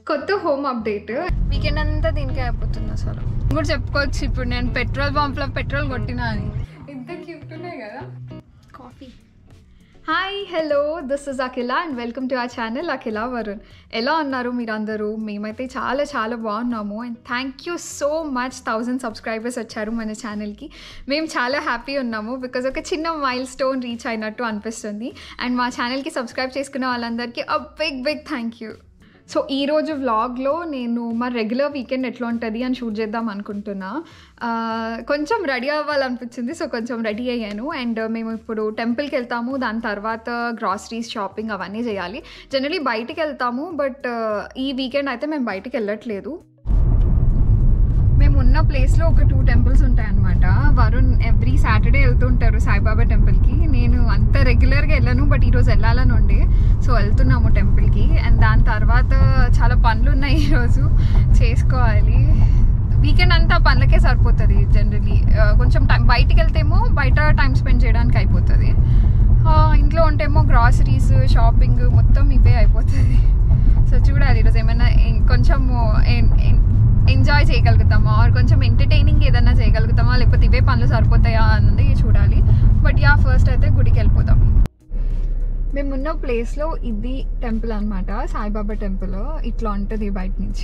కొత్త home update weekend అంతా దీనికే అయిపోతుంది అసలు కూడా చెప్పుకోవచ్చు ఇప్పుడు నేను పెట్రోల్ పంప్లో పెట్రోల్ కొట్టినా అని ఇంత క్యూట్ ఉన్నాయి కదా coffee hi hello this is Akhila and welcome to our channel Akhila Varun ఎలా ఉన్నారు మీరందరూ మేమైతే చాలా చాలా బాగున్నాము and thank you so much thousand subscribers వచ్చారు మన ఛానల్కి మేము చాలా హ్యాపీ ఉన్నాము బికాజ్ ఒక చిన్న మైల్ స్టోన్ రీచ్ అయినట్టు అనిపిస్తుంది అండ్ మా ఛానల్కి సబ్స్క్రైబ్ చేసుకున్న వాళ్ళందరికీ అ big big thank you so ఈరోజు వ్లాగ్లో నేను మా రెగ్యులర్ వీకెండ్ ఎట్లా ఉంటుంది అని షూట్ చేద్దాం అనుకుంటున్నా ఆ, కొంచెం రెడీ అవ్వాలనిపించింది సో కొంచెం రెడీ అయ్యాను అండ్ మేము ఇప్పుడు టెంపుల్కి వెళ్తాము దాని తర్వాత గ్రాసరీస్ షాపింగ్ అవన్నీ చేయాలి జనరలీ బయటికి వెళ్తాము బట్ ఈ వీకెండ్ అయితే మేము బయటికి వెళ్ళట్లేదు మేము ఉన్న ప్లేస్లో ఒక టూ టెంపుల్స్ ఉంటాయన్నమాట వరుణ్ ఎవ్రీ సాటర్డే వెళ్తుంటారు సాయిబాబా టెంపుల్కి నేను అంత రెగ్యులర్గా వెళ్ళను బట్ ఈరోజు వెళ్ళాలని ఉండే సో వెళ్తున్నాము టెంపుల్కి అండ్ దాని తర్వాత చాలా పనులు ఉన్నాయి ఈరోజు చేసుకోవాలి వీకెండ్ అంతా పనులకే సరిపోతుంది జనరలీ కొంచెం టైం బయటికి వెళ్తేమో బయట టైం స్పెండ్ చేయడానికి అయిపోతుంది ఆ, ఇంట్లో ఉంటేమో గ్రాసరీస్ షాపింగ్ మొత్తం ఇవే అయిపోతుంది సో చూడాలి ఈరోజు ఏమైనా ఇం- కొంచెము ఎన్- ఎన్- ఎంజాయ్ చేయగలుగుతామా ఆర్ కొంచెం ఎంటర్టైనింగ్ ఏదైనా చేయగలుగుతామా లేకపోతే ఇవే పనులు సరిపోతాయా అన్నది చూడాలి బట్ యా ఫస్ట్ అయితే గుడికి వెళ్ళిపోదాం మేమున్న ప్లేస్లో ఇది టెంపుల్ అనమాట సాయిబాబా టెంపుల్ ఇట్లా ఉంటుంది బయట నుంచి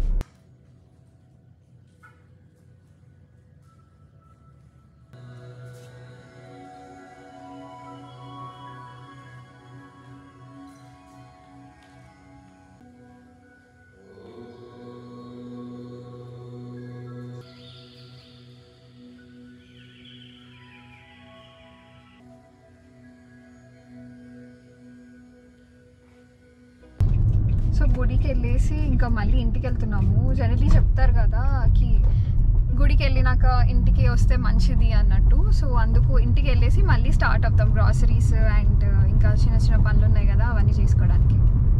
సో గుడికి వెళ్ళేసి ఇంకా మళ్ళీ ఇంటికి వెళ్తున్నాము జనరలీ చెప్తారు కదా కి గుడికి వెళ్ళినాక ఇంటికి వస్తే మంచిది అన్నట్టు సో అందుకు ఇంటికి వెళ్ళేసి మళ్ళీ స్టార్ట్ అవుతాం గ్రాసరీస్ అండ్ ఇంకా చిన్న చిన్న పనులు ఉన్నాయి కదా అవన్నీ చేసుకోవడానికి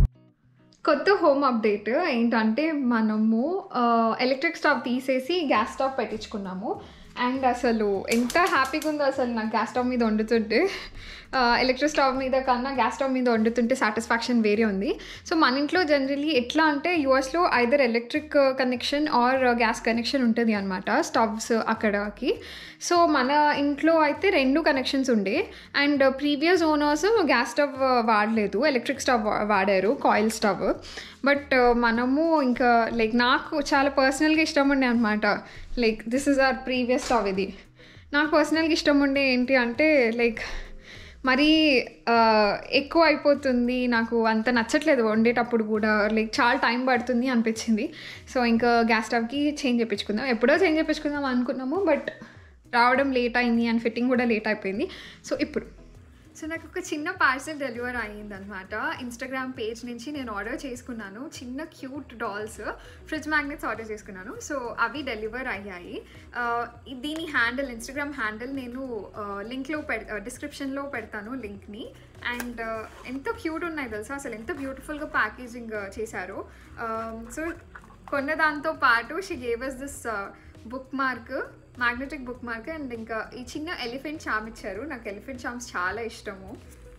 కొత్త హోమ్ అప్డేట్ ఏంటంటే మనము ఎలక్ట్రిక్ స్టవ్ తీసేసి గ్యాస్ స్టవ్ పెట్టించుకున్నాము అండ్ అసలు ఎంత హ్యాపీగా ఉందో అసలు నాకు గ్యాస్ స్టవ్ మీద వండుతుంటే ఎలక్ట్రిక్ స్టవ్ మీద కన్నా గ్యాస్ స్టవ్ మీద వండుతుంటే సాటిస్ఫాక్షన్ వేరే ఉంది సో మన ఇంట్లో జనరలీ ఎట్లా అంటే యూఎస్లో either electric connection or gas connection ఉంటుంది అనమాట స్టవ్స్ అక్కడకి సో మన ఇంట్లో అయితే రెండు కనెక్షన్స్ ఉండే and previous owners gas stove వాడలేదు ఎలక్ట్రిక్ స్టవ్ వాడారు కాయిల్ స్టవ్ బట్ మనము ఇంకా లైక్ నాకు చాలా పర్సనల్గా ఇష్టం ఉండే అనమాట like this is our previous stove ఇది నాకు పర్సనల్గా ఇష్టం ఉండే ఏంటి అంటే లైక్ మరీ ఆ, ఎక్కువ అయిపోతుంది నాకు అంత నచ్చట్లేదు వండేటప్పుడు కూడా లైక్ చాలా టైం పడుతుంది అనిపించింది సో ఇంకా గ్యాస్ స్టవ్కి చేంజ్ చేయించుకుందాం ఎప్పుడో చేంజ్ చేయించుకుందాం అనుకున్నాము బట్ రావడం లేట్ అయింది అండ్ ఫిట్టింగ్ కూడా లేట్ అయిపోయింది సో ఇప్పుడు సో నాకు ఒక చిన్న పార్సల్ డెలివర్ అయ్యిందనమాట ఇన్స్టాగ్రామ్ పేజ్ నుంచి నేను ఆర్డర్ చేసుకున్నాను చిన్న cute dolls fridge magnets order చేసుకున్నాను సో అవి డెలివర్ అయ్యాయి ఆ, దీని హ్యాండిల్ ఇన్స్టాగ్రామ్ హ్యాండిల్ నేను లింక్లో పె డిస్క్రిప్షన్లో పెడతాను లింక్ని అండ్ ఎంత క్యూట్ ఉన్నాయి తెలుసా అసలు ఎంత బ్యూటిఫుల్గా ప్యాకేజింగ్ చేశారో సో కొన్న దాంతో పాటు she gave us this bookmark magnetic bookmark and ఇంకా ఈ చిన్న ఎలిఫెంట్ చామ్ ఇచ్చారు నాకు ఎలిఫెంట్ చామ్స్ చాలా ఇష్టము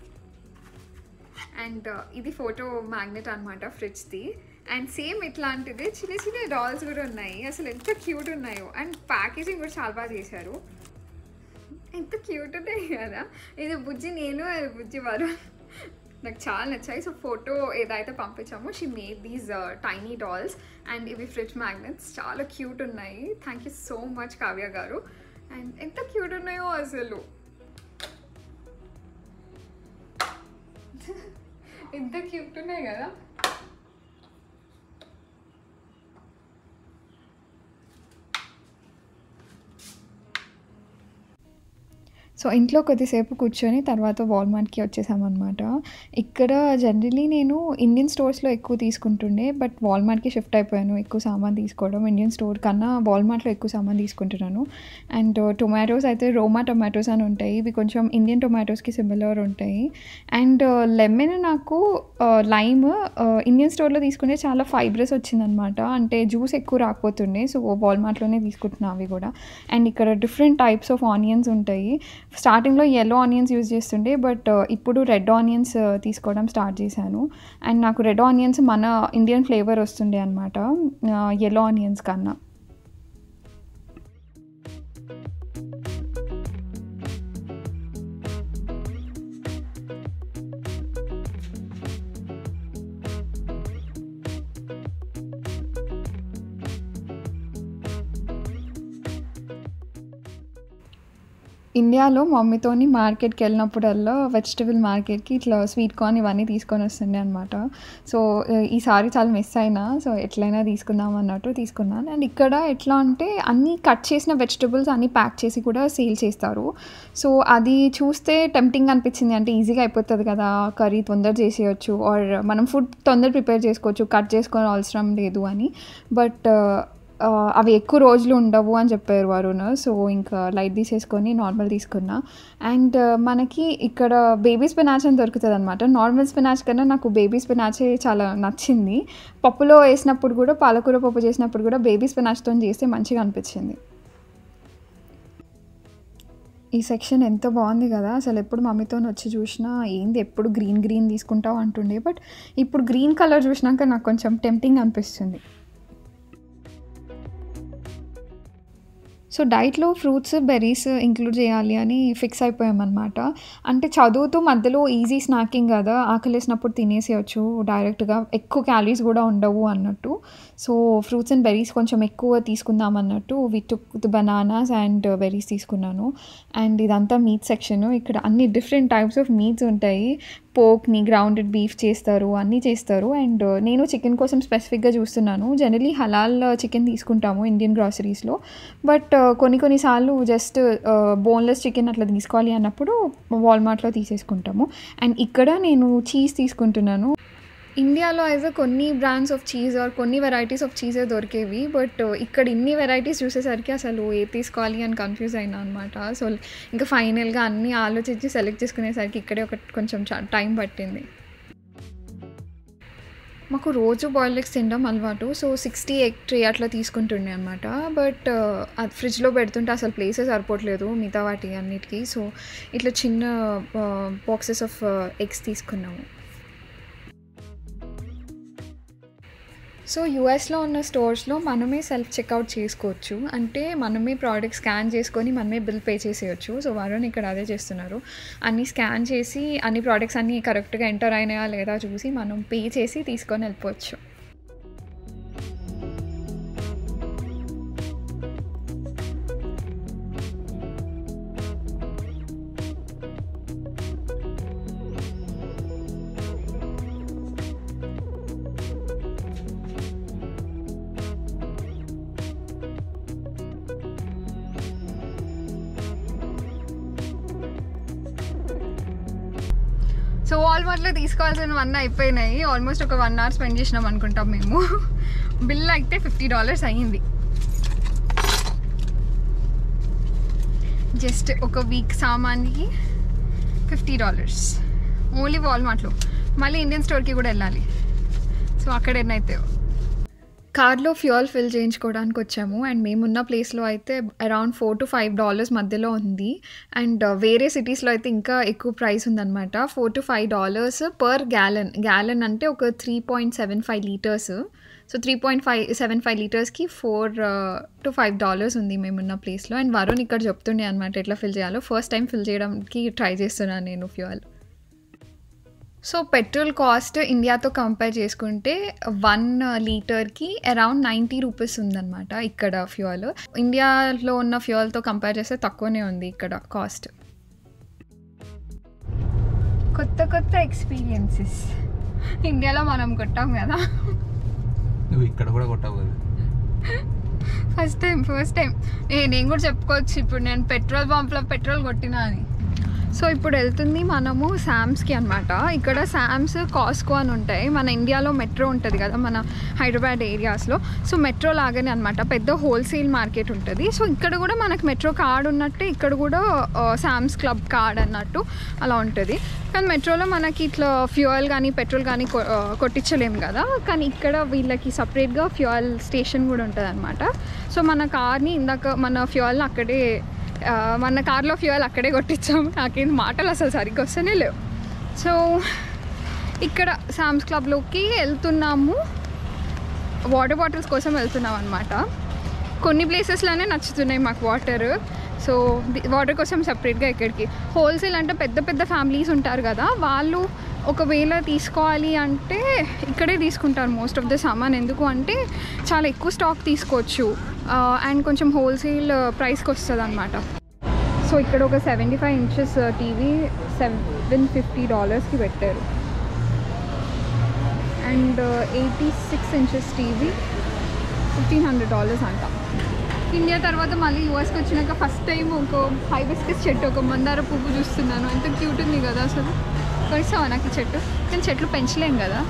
అండ్ ఇది ఫోటో మ్యాగ్నెట్ అనమాట ఫ్రిడ్జ్ది అండ్ సేమ్ ఇట్లాంటిది చిన్న చిన్న డాల్స్ కూడా ఉన్నాయి అసలు ఎంత క్యూట్ ఉన్నాయో అండ్ ప్యాకేజింగ్ కూడా చాలా బాగా చేశారు ఎంత క్యూట్ ఉన్నాయి కదా ఇది బుజ్జి నేను అది బుజ్జి వారు నాకు చాలా నచ్చాయి సో ఫోటో ఏదైతే పంపించామో she made these tiny dolls and ఇవి ఫ్రిడ్జ్ మ్యాగ్నెట్స్ చాలా క్యూట్ ఉన్నాయి thank you so much Kavya గారు అండ్ ఎంత క్యూట్ ఉన్నాయో అసలు ఎంత క్యూట్ ఉన్నాయి కదా సో ఇంట్లో కొద్దిసేపు కూర్చొని తర్వాత వాల్మార్ట్కి వచ్చేసామన్నమాట ఇక్కడ జనరలీ నేను ఇండియన్ స్టోర్స్లో ఎక్కువ తీసుకుంటుండే బట్ వాల్మార్ట్కి షిఫ్ట్ అయిపోయాను ఎక్కువ సామాన్ తీసుకోవడం ఇండియన్ స్టోర్ కన్నా వాల్మార్ట్లో ఎక్కువ సామాన్ తీసుకుంటున్నాను అండ్ టొమాటోస్ అయితే రోమా టొమాటోస్ అని ఉంటాయి ఇవి కొంచెం ఇండియన్ టొమాటోస్కి సిమిలర్ ఉంటాయి అండ్ లెమన్ నాకు లైమ్ ఇండియన్ స్టోర్లో తీసుకుంటే చాలా ఫైబ్రస్ వచ్చిందనమాట అంటే జ్యూస్ ఎక్కువ రాకపోతుండే సో వాల్మార్ట్లోనే తీసుకుంటున్నా అవి కూడా అండ్ ఇక్కడ డిఫరెంట్ టైప్స్ ఆఫ్ ఆనియన్స్ ఉంటాయి స్టార్టింగ్లో ఎల్లో ఆనియన్స్ యూజ్ చేస్తుండే బట్ ఇప్పుడు రెడ్ ఆనియన్స్ తీసుకోవడం స్టార్ట్ చేశాను అండ్ నాకు రెడ్ ఆనియన్స్ మన ఇండియన్ ఫ్లేవర్ వస్తుండే అనమాట ఎల్లో ఆనియన్స్ కన్నా ఇండియాలో మమ్మీతోని మార్కెట్కి వెళ్ళినప్పుడల్లా వెజిటబుల్ మార్కెట్కి ఇట్లా స్వీట్ కార్న్ ఇవన్నీ తీసుకొని వస్తుండే అనమాట సో ఈసారి చాలా మిస్ అయినా సో ఎట్లయినా తీసుకుందాం అన్నట్టు తీసుకున్నాను అండ్ ఇక్కడ ఎట్లా అంటే అన్నీ కట్ చేసిన వెజిటబుల్స్ అన్నీ ప్యాక్ చేసి కూడా సేల్ చేస్తారు సో అది చూస్తే టెంప్టింగ్ అనిపించింది అంటే ఈజీగా అయిపోతుంది కదా కర్రీ తొందర చేసేయచ్చు ఆర్ మనం ఫుడ్ తొందర ప్రిపేర్ చేసుకోవచ్చు కట్ చేసుకోవాల్సిన అవసరం లేదు అని బట్ ఆ, అవి ఎక్కువ రోజులు ఉండవు అని చెప్పారు వరుణ్ సో ఇంకా లైట్ తీసేసుకొని నార్మల్ తీసుకున్నా అండ్ మనకి ఇక్కడ బేబీ స్పినాచ్ అని దొరుకుతుంది అనమాట నార్మల్ స్పినాచ్ కన్నా నాకు బేబీ స్పినాచే చాలా నచ్చింది పప్పులో వేసినప్పుడు కూడా పాలకూర పప్పు చేసినప్పుడు కూడా బేబీ స్పినాచ్తో చేస్తే మంచిగా అనిపించింది ఈ సెక్షన్ ఎంత బాగుంది కదా అసలు ఎప్పుడు మమ్మీతో వచ్చి చూసినా ఏంది ఎప్పుడు గ్రీన్ గ్రీన్ తీసుకుంటావు అంటుండే బట్ ఇప్పుడు గ్రీన్ కలర్ చూసినాక నాకు కొంచెం టెంప్టింగ్ అనిపిస్తుంది సో డైట్లో ఫ్రూట్స్ బెర్రీస్ ఇంక్లూడ్ చేయాలి అని ఫిక్స్ అయిపోయామన్నమాట అంటే చదువుతూ మధ్యలో ఈజీ స్నాకింగ్ కదా ఆకలేసినప్పుడు తినేసేయచ్చు డైరెక్ట్గా ఎక్కువ క్యాలరీస్ కూడా ఉండవు అన్నట్టు సో ఫ్రూట్స్ అండ్ బెర్రీస్ కొంచెం ఎక్కువ తీసుకుందాం అన్నట్టు విత్ బనానాస్ అండ్ బెర్రీస్ తీసుకున్నాను అండ్ ఇదంతా మీట్ సెక్షన్ ఇక్కడ అన్ని డిఫరెంట్ టైప్స్ ఆఫ్ మీట్స్ ఉంటాయి పోక్ని గ్రౌండెడ్ బీఫ్ చేస్తారు అన్నీ చేస్తారు అండ్ నేను చికెన్ కోసం స్పెసిఫిక్గా చూస్తున్నాను జనరలీ హలాల్ చికెన్ తీసుకుంటాము ఇండియన్ గ్రాసరీస్లో బట్ కొన్ని కొన్నిసార్లు జస్ట్ బోన్లెస్ చికెన్ అట్లా తీసుకోవాలి అన్నప్పుడు వాల్మార్ట్లో తీసేసుకుంటాము అండ్ ఇక్కడ నేను చీజ్ తీసుకుంటున్నాను ఇండియాలో అయితే కొన్ని బ్రాండ్స్ ఆఫ్ చీజ్ ఆర్ కొన్ని వెరైటీస్ ఆఫ్ చీజే దొరికేవి బట్ ఇక్కడ ఇన్ని వెరైటీస్ చూసేసరికి అసలు ఏ తీసుకోవాలి అని కన్ఫ్యూజ్ అయినా అనమాట సో ఇంకా ఫైనల్గా అన్నీ ఆలోచించి సెలెక్ట్ చేసుకునేసరికి ఇక్కడే ఒక కొంచెం టైం పట్టింది మాకు రోజు బాయిల్డ్ ఎగ్స్ తినడం అలవాటు సో సిక్స్టీ ఎగ్ ట్రే అట్లా తీసుకుంటుండే అనమాట బట్ అది ఫ్రిడ్జ్లో పెడుతుంటే అసలు ప్లేసెస్ సరిపోవట్లేదు మిగతా వాటి అన్నిటికీ సో ఇట్లా చిన్న బాక్సెస్ ఆఫ్ ఎగ్స్ తీసుకున్నాము సో యూఎస్లో ఉన్న స్టోర్స్లో మనమే సెల్ఫ్ చెక్అవుట్ చేసుకోవచ్చు అంటే మనమే ప్రోడక్ట్ స్కాన్ చేసుకొని మనమే బిల్ పే చేసేయచ్చు సో వరుణ్ ఇక్కడ అదే చేస్తున్నారు అన్నీ స్కాన్ చేసి అన్ని ప్రోడక్ట్స్ అన్నీ కరెక్ట్గా ఎంటర్ అయినాయా లేదా చూసి మనం పే చేసి తీసుకొని వెళ్ళిపోవచ్చు సో వాల్మార్ట్లో తీసుకోవాల్సినవన్నీ అయిపోయినాయి ఆల్మోస్ట్ ఒక వన్ అవర్ స్పెండ్ చేసినాం అనుకుంటాం మేము బిల్ అయితే ఫిఫ్టీ డాలర్స్ అయ్యింది జస్ట్ ఒక వీక్ సామాన్కి ఫిఫ్టీ డాలర్స్ ఓన్లీ వాల్మార్ట్లో మళ్ళీ ఇండియన్ స్టోర్కి కూడా వెళ్ళాలి సో అక్కడ ఎన్నైతే కార్లో ఫ్యూయల్ ఫిల్ చేయించుకోవడానికి వచ్చాము అండ్ మేమున్న ప్లేస్లో అయితే around four to five dollars మధ్యలో ఉంది అండ్ వేరే సిటీస్లో అయితే ఇంకా ఎక్కువ ప్రైస్ ఉందన్నమాట four to five dollars per gallon gallon అంటే ఒక three point seven five litres so three point five seven five లీటర్స్కి ఫోర్ టు ఫైవ్ డాలర్స్ ఉంది మేమున్న ప్లేస్లో అండ్ వరుణ్ ఇక్కడ చెప్తుండే అనమాట ఎట్లా ఫిల్ చేయాలో ఫస్ట్ టైం ఫిల్ చేయడానికి ట్రై చేస్తున్నాను నేను ఫ్యూయల్ సో పెట్రోల్ కాస్ట్ ఇండియాతో కంపేర్ చేసుకుంటే వన్ లీటర్కి అరౌండ్ నైంటీ రూపీస్ ఉందన్నమాట ఇక్కడ ఫ్యూయల్ ఇండియాలో ఉన్న ఫ్యూయల్తో కంపేర్ చేస్తే తక్కువనే ఉంది ఇక్కడ కాస్ట్ కొత్త కొత్త ఎక్స్పీరియన్సెస్ ఇండియాలో మనం కొట్టాం కదా నువ్వు ఇక్కడ కూడా కొట్టావు కదా ఫస్ట్ టైం ఫస్ట్ టైం ఏ నేను కూడా చెప్పుకోవచ్చు ఇప్పుడు నేను పెట్రోల్ పంప్లో పెట్రోల్ కొట్టినా అని సో ఇప్పుడు వెళ్తుంది మనము శామ్స్కి అనమాట ఇక్కడ శామ్స్ కాస్కో అని ఉంటాయి మన ఇండియాలో మెట్రో ఉంటుంది కదా మన హైదరాబాద్ ఏరియాస్లో సో మెట్రో లాగానే అనమాట పెద్ద హోల్సేల్ మార్కెట్ ఉంటుంది సో ఇక్కడ కూడా మనకు మెట్రో కార్డ్ ఉన్నట్టే ఇక్కడ కూడా శామ్స్ క్లబ్ కార్డ్ అన్నట్టు అలా ఉంటుంది కానీ మెట్రోలో మనకి ఇట్లా ఫ్యూయల్ కానీ పెట్రోల్ కానీ కొ- ఆ, కొట్టించలేము కదా కానీ ఇక్కడ వీళ్ళకి సపరేట్గా ఫ్యూయల్ స్టేషన్ కూడా ఉంటుంది అనమాట సో మన కార్ని ఇందాక మన ఫ్యూయల్ని అక్కడే ఆ, మన కార్లో ఫ్యూయల్ అక్కడే కొట్టించాము నాకేం మాటలు అసలు సరిగ్గా వస్తేనే లేవు సో ఇక్కడ శామ్స్ క్లబ్లోకి వెళ్తున్నాము వాటర్ బాటిల్స్ కోసం వెళ్తున్నాం అనమాట కొన్ని ప్లేసెస్లోనే నచ్చుతున్నాయి మాకు వాటర్ సో వాటర్ కోసం సపరేట్గా ఇక్కడికి హోల్సేల్ అంటే పెద్ద పెద్ద ఫ్యామిలీస్ ఉంటారు కదా వాళ్ళు ఒకవేళ తీసుకోవాలి అంటే ఇక్కడే తీసుకుంటారు మోస్ట్ ఆఫ్ ద సామాన్ ఎందుకు అంటే చాలా ఎక్కువ స్టాక్ తీసుకోవచ్చు అండ్ కొంచెం హోల్సేల్ ప్రైస్కి వస్తుంది అనమాట సో ఇక్కడ ఒక seventy five inches TV seven fifty డాలర్స్కి పెట్టారు and eighty six inches TV fifteen hundred dollars అంట ఇండియా తర్వాత మళ్ళీ యూఎస్కి వచ్చినాక ఫస్ట్ టైం ఒక హైబిస్కస్ చెట్టు ఒక మందార పువ్వు చూస్తున్నాను ఎంత క్యూట్ ఉంది కదా అసలు కొనిస్తావా నాకు ఈ చెట్టు కానీ చెట్లు పెంచలేం కదా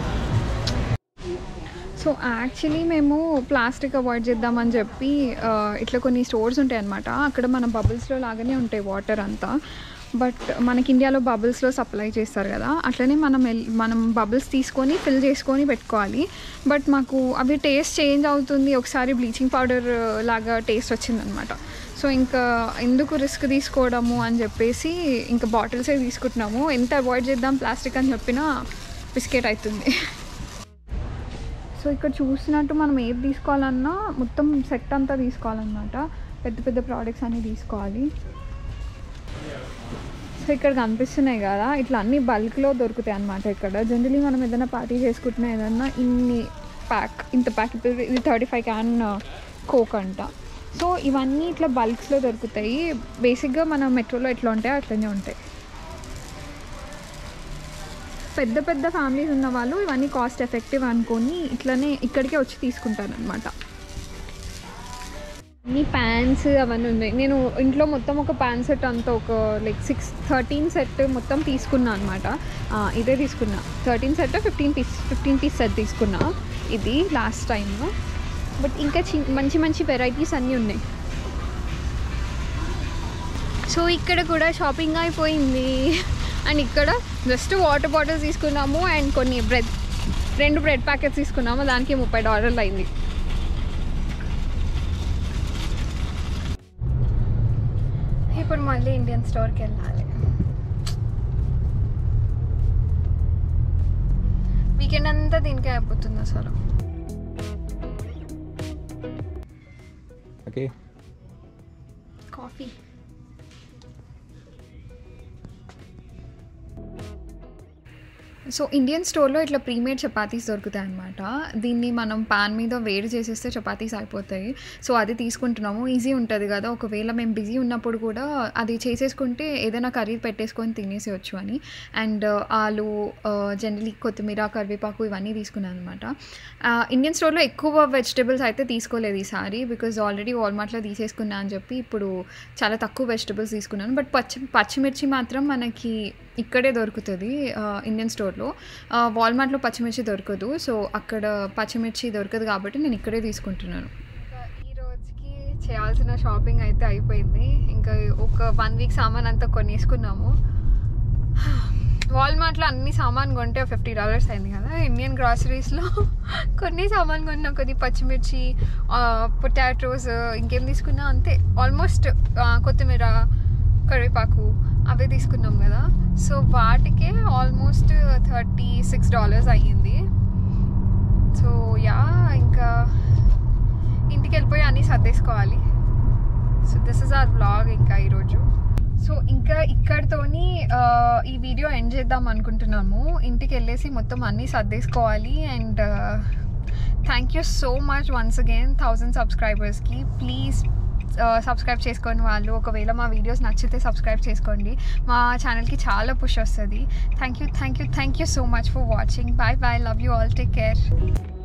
సో యాక్చువల్లీ మేము ప్లాస్టిక్ అవాయిడ్ చేద్దామని చెప్పి ఆ, ఇట్లా కొన్ని స్టోర్స్ ఉంటాయి అనమాట అక్కడ మన బబుల్స్లో లాగానే ఉంటాయి వాటర్ అంతా బట్ మనకి ఇండియాలో బబుల్స్లో సప్లై చేస్తారు కదా అట్లనే మనం ఎల్- మనం బబుల్స్ తీసుకొని ఫిల్ చేసుకొని పెట్టుకోవాలి బట్ మాకు అవి టేస్ట్ చేంజ్ అవుతుంది ఒకసారి బ్లీచింగ్ పౌడర్ లాగా టేస్ట్ వచ్చిందనమాట సో ఇంకా ఎందుకు రిస్క్ తీసుకోవడము అని చెప్పేసి ఇంకా బాటిల్సే తీసుకుంటున్నాము ఎంత అవాయిడ్ చేద్దాం ప్లాస్టిక్ అని చెప్పినా బిస్కెట్ అవుతుంది సో ఇక్కడ చూసినట్టు మనం ఏది తీసుకోవాలన్నా మొత్తం సెట్ అంతా తీసుకోవాలన్నమాట పెద్ద పెద్ద ప్రోడక్ట్స్ అన్నీ తీసుకోవాలి సో ఇక్కడ కనిపిస్తున్నాయి కదా ఇట్లా అన్ని బల్క్లో దొరుకుతాయి అన్నమాట ఇక్కడ జనరలీ మనం ఏదైనా పార్టీ చేసుకుంటున్నా ఏదన్నా ఇన్ని ప్యాక్ ఇంత ప్యాక్ ఇప్పుడు ఇది థర్టీ ఫైవ్ క్యాన్ కోక్ అంట సో ఇవన్నీ ఇట్లా బల్క్స్లో దొరుకుతాయి బేసిక్గా మన మెట్రోలో ఎట్లా ఉంటాయో అట్లనే ఉంటాయి పెద్ద పెద్ద ఫ్యామిలీస్ ఉన్న వాళ్ళు ఇవన్నీ కాస్ట్ ఎఫెక్టివ్ అనుకొని ఇట్లనే ఇక్కడికే వచ్చి తీసుకుంటారు అనమాట అన్ని ప్యాంట్స్ అవన్నీ ఉన్నాయి నేను ఇంట్లో మొత్తం ఒక ప్యాంట్ సెట్ అంతా ఒక లైక్ సిక్స్ థర్టీన్ సెట్ మొత్తం తీసుకున్నా అనమాట ఇదే తీసుకున్నా thirteen set fifteen piece fifteen piece set తీసుకున్నా ఇది లాస్ట్ టైం బట్ ఇంకా చి మంచి మంచి వెరైటీస్ అన్నీ ఉన్నాయి సో ఇక్కడ కూడా షాపింగ్ అయిపోయింది అండ్ ఇక్కడ జస్ట్ వాటర్ బాటిల్స్ తీసుకున్నాము అండ్ కొన్ని బ్రెడ్ రెండు బ్రెడ్ ప్యాకెట్స్ తీసుకున్నాము దానికి ముప్పై డాలర్లు అయింది ఇప్పుడు మళ్ళీ ఇండియన్ స్టోర్కి వెళ్ళాలి వీకెండ్ అంతా దీనికే అయిపోతుంది అసలు ఓకే కాఫీ సో ఇండియన్ స్టోర్లో ఇట్లా ప్రీమేడ్ చపాతీస్ దొరుకుతాయి అనమాట దీన్ని మనం పాన్ మీద వేడి చేసేస్తే చపాతీస్ అయిపోతాయి సో అది తీసుకుంటున్నాము ఈజీ ఉంటుంది కదా ఒకవేళ మేము బిజీ ఉన్నప్పుడు కూడా అది చేసేసుకుంటే ఏదైనా కర్రీ పెట్టేసుకొని తినేసేయచ్చు అని అండ్ ఆలు జనరలీ కొత్తిమీర కరివేపాకు ఇవన్నీ తీసుకున్నాను అనమాట ఇండియన్ స్టోర్లో ఎక్కువ వెజిటేబుల్స్ అయితే తీసుకోలేదు ఈసారి బికాజ్ ఆల్రెడీ వాల్మార్ట్లో తీసేసుకున్నా అని చెప్పి ఇప్పుడు చాలా తక్కువ వెజిటేబుల్స్ తీసుకున్నాను బట్ పచ్చి పచ్చిమిర్చి మాత్రం మనకి ఇక్కడే దొరుకుతుంది ఆ, ఇండియన్ స్టోర్లో ఆ, వాల్మార్ట్లో పచ్చిమిర్చి దొరకదు సో అక్కడ పచ్చిమిర్చి దొరకదు కాబట్టి నేను ఇక్కడే తీసుకుంటున్నాను ఈ రోజుకి చేయాల్సిన షాపింగ్ అయితే అయిపోయింది ఇంకా ఒక వన్ వీక్ సామాన్ అంతా కొనేసుకున్నాము వాల్మార్ట్లో అన్ని సామాన్ కొంటే ఫిఫ్టీ డాలర్స్ అయింది కదా ఇండియన్ గ్రాసరీస్లో కొన్ని సామాన్ కొన్నా కొన్ని పచ్చిమిర్చి పొటాటోస్ ఇంకేం తీసుకున్నా అంతే ఆల్మోస్ట్ కొత్తిమీర కరివేపాకు అవే తీసుకున్నాం కదా సో వాటికే ఆల్మోస్ట్ థర్టీ సిక్స్ డాలర్స్ అయ్యింది సో యా ఇంకా ఇంటికి వెళ్ళిపోయి అన్నీ సర్దేసుకోవాలి so this is our blog ఇంకా ఈరోజు సో ఇంకా ఇక్కడితోని ఆ, ఈ వీడియో ఎండ్ చేద్దాం అనుకుంటున్నాము ఇంటికి వెళ్ళేసి మొత్తం అన్నీ సర్దేసుకోవాలి and thank you so much once again thousand సబ్స్క్రైబర్స్కి ప్లీజ్ సబ్స్క్రైబ్ చేసుకోండి వాళ్ళు ఒకవేళ మా వీడియోస్ నచ్చితే సబ్స్క్రైబ్ చేసుకోండి మా ఛానల్కి చాలా పుష్ వస్తుంది thank you thank you thank you so much for watching bye bye love you all take care